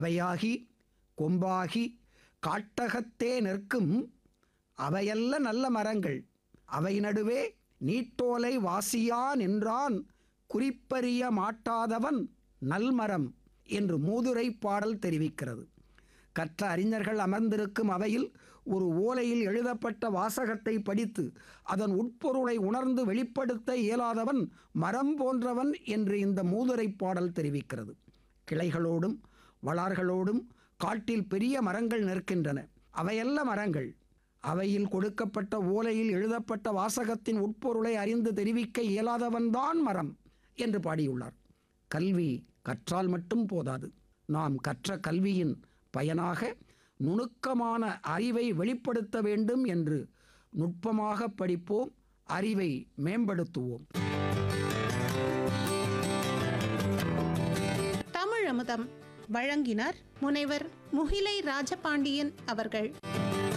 அவையாகி கொம்பாகி காட்டகத்தே நிற்கும் அவையல்ல நல்ல மரங்கள் அவை நடுவே நீட்டோலை வாசியா நின்றான் குறிப்பறிய மாட்டாதவன் நல்மரம் என்று மூதுரை பாடல் தெரிவிக்கிறது கற்ற அறிஞர்கள் அமர்ந்திருக்கும் அவையில் ஒரு ஓலையில் எழுதப்பட்ட வாசகத்தை படித்து அதன் உட்பொருளை உணர்ந்து வெளிப்படுத்த இயலாதவன் மரம் போன்றவன் என்று இந்த மூதுரை பாடல் தெரிவிக்கிறது கிளைகளோடும் வளார்களோடும் காட்டில் பெரிய மரங்கள் நிற்கின்றன அவையல்ல மரங்கள் அவையில் கொடுக்கப்பட்ட ஓலையில் எழுதப்பட்ட வாசகத்தின் உட்பொருளை அறிந்து தெரிவிக்க இயலாதவன்தான் மரம் என்று பாடியுள்ளார் கல்வி கற்றால் மட்டும் போதாது நாம் கற்ற கல்வியின் பயனாக நுணுக்கமான அறிவை வெளிப்படுத்த வேண்டும் என்று நுட்பமாக படிப்போம் அறிவை மேம்படுத்துவோம் தமிழ் அமுதம் வழங்கினார் முனைவர் முகிலை ராஜபாண்டியன் அவர்கள்